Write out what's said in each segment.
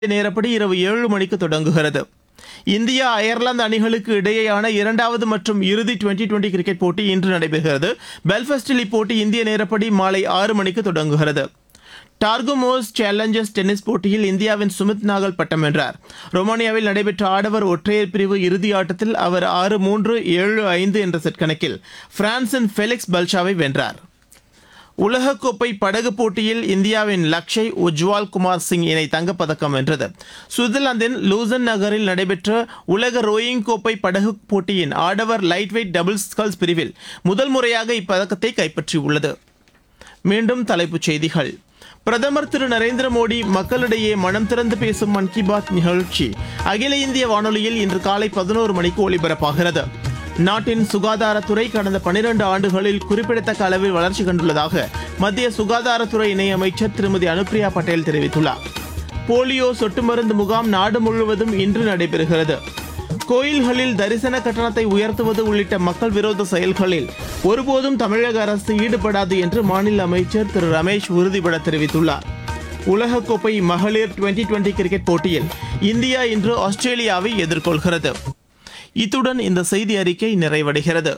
நேரப்படி இரவு ஏழு மணிக்கு தொடங்குகிறது இந்தியா அயர்லாந்து அணிகளுக்கு இடையேயான இரண்டாவது மற்றும் இறுதி டுவெண்டி டுவெண்டி கிரிக்கெட் போட்டி இன்று நடைபெறுகிறது பெல்ஃபாஸ்டில் இப்போட்டி இந்திய நேரப்படி மாலை ஆறு மணிக்கு தொடங்குகிறது டார்குமோஸ் சேலஞ்சர்ஸ் டென்னிஸ் போட்டியில் இந்தியாவின் சுமித் நாகல் பட்டம் வென்றார் ரொமானியாவில் நடைபெற்ற ஆடவர் ஒற்றையர் பிரிவு இறுதி ஆட்டத்தில் அவர் ஆறு மூன்று ஏழு ஐந்து என்ற செட் கணக்கில் பிரான்சின் ஃபெலிக்ஸ் பல்ஷாவை வென்றார் உலகக்கோப்பை படகு போட்டியில் இந்தியாவின் லக்ஷய் உஜ்வால் குமார் சிங் இணை தங்கப்பதக்கம் வென்றது சுவிட்சர்லாந்தின் லூசன் நகரில் நடைபெற்ற உலக ரோயிங் கோப்பை படகு போட்டியின் ஆடவர் லைட் வெயிட் டபுள் ஸ்கல்ஸ் பிரிவில் முதல் முறையாக இப்பதக்கத்தை கைப்பற்றியுள்ளது மீண்டும் தலைப்புச் செய்திகள் பிரதமர் திரு நரேந்திர மோடி மக்களிடையே மனம் திறந்து பேசும் மன் கி பாத் நிகழ்ச்சி அகில இந்திய வானொலியில் இன்று காலை பதினோரு மணிக்கு ஒலிபரப்பாகிறது நாட்டின் சுகாதாரத்துறை கடந்த பனிரெண்டு ஆண்டுகளில் குறிப்பிடத்தக்க அளவில் வளர்ச்சி கண்டுள்ளதாக மத்திய சுகாதாரத்துறை இணையமைச்சர் திருமதி அனுப்பிரியா பட்டேல் தெரிவித்துள்ளார் போலியோ சொட்டு மருந்து முகாம் நாடு முழுவதும் இன்று நடைபெறுகிறது கோயில்களில் தரிசன கட்டணத்தை உயர்த்துவது உள்ளிட்ட மக்கள் விரோத செயல்களில் ஒருபோதும் தமிழக அரசு ஈடுபடாது என்று மாநில அமைச்சர் திரு ரமேஷ் உறுதிபட தெரிவித்துள்ளார் உலகக்கோப்பை மகளிர் டுவெண்டி டுவெண்டி கிரிக்கெட் போட்டியில் இந்தியா இன்று ஆஸ்திரேலியாவை எதிர்கொள்கிறது இத்துடன் இந்த செய்தி அறிக்கை நிறைவடைகிறது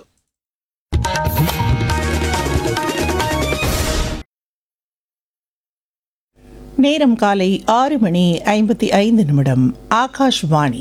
நேரம் காலை ஆறு மணி ஐம்பத்தி ஐந்து நிமிடம் ஆகாஷ்வாணி